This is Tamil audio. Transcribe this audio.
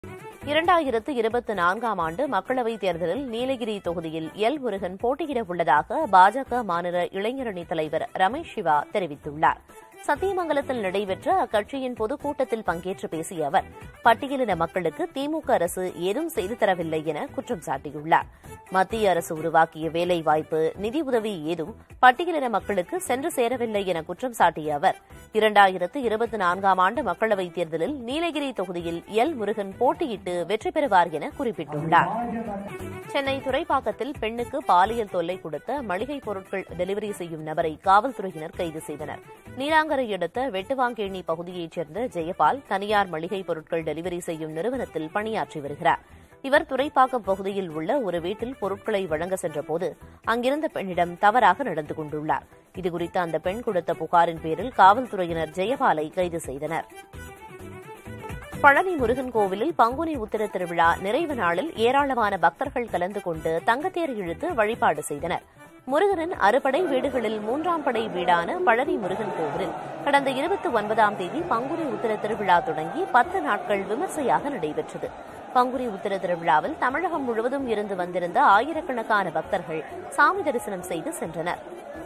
இரண்டாயிரத்து இருபத்தி நான்காம் ஆண்டு மக்களவைத் தேர்தலில் நீலகிரி தொகுதியில் எல் முருகன் போட்டியிட உள்ளதாக பாஜக மாநில இளைஞரணி தலைவர் ரமேஷ் சிவா தெரிவித்துள்ளார் சத்தியமங்கலத்தில் நடைபெற்ற அக்கட்சியின் பொதுக்கூட்டத்தில் பங்கேற்று பேசிய அவர் பட்டியலின மக்களுக்கு திமுக அரசு ஏதும் செய்து தரவில்லை என குற்றம் சாட்டியுள்ளார் மத்திய அரசு உருவாக்கிய வேலைவாய்ப்பு நிதி உதவி ஏதும் பட்டியலின மக்களுக்கு சென்று சேரவில்லை என குற்றம் சாட்டிய அவர் இரண்டாயிரத்து இருபத்தி நான்காம் ஆண்டு மக்களவைத் தேர்தலில் நீலகிரி தொகுதியில் எல் முருகன் போட்டியிட்டு வெற்றி பெறுவார் என குறிப்பிட்டுள்ளார் சென்னை துறைப்பாக்கத்தில் பெண்ணுக்கு பாலியல் தொல்லை கொடுத்த மளிகை பொருட்கள் டெலிவரி செய்யும் நபரை காவல்துறையினர் கைது செய்தனர் நீலாங்கரை அடுத்த வெட்டுவாங்கேணி பகுதியைச் சேர்ந்த ஜெயபால் தனியார் மளிகை பொருட்கள் டெலிவரி செய்யும் நிறுவனத்தில் பணியாற்றி வருகிறார் இவர் துறைப்பாக்கம் பகுதியில் உள்ள ஒரு வீட்டில் பொருட்களை வழங்க சென்றபோது அங்கிருந்த பெண்ணிடம் தவறாக நடந்து கொண்டுள்ளார் இதுகுறித்து அந்த பெண் கொடுத்த புகாரின் பேரில் காவல்துறையினர் ஜெயபாலை கைது செய்தனர் பழனி முருகன் கோவிலில் பங்குனி உத்திர திருவிழா நிறைவு நாளில் ஏராளமான பக்தர்கள் கலந்து கொண்டு தங்கத்தேர் இழுத்து வழிபாடு செய்தனர் முருகனின் அறுபடை வீடுகளில் மூன்றாம் படை வீடான பழனி முருகன் கோவிலில் கடந்த இருபத்தி ஒன்பதாம் தேதி பங்குனி உத்திர திருவிழா தொடங்கி பத்து நாட்கள் விமர்சையாக நடைபெற்றது பங்குனி உத்திர திருவிழாவில் தமிழகம் முழுவதும் இருந்து வந்திருந்த ஆயிரக்கணக்கான பக்தர்கள் சாமி தரிசனம் செய்து சென்றனர்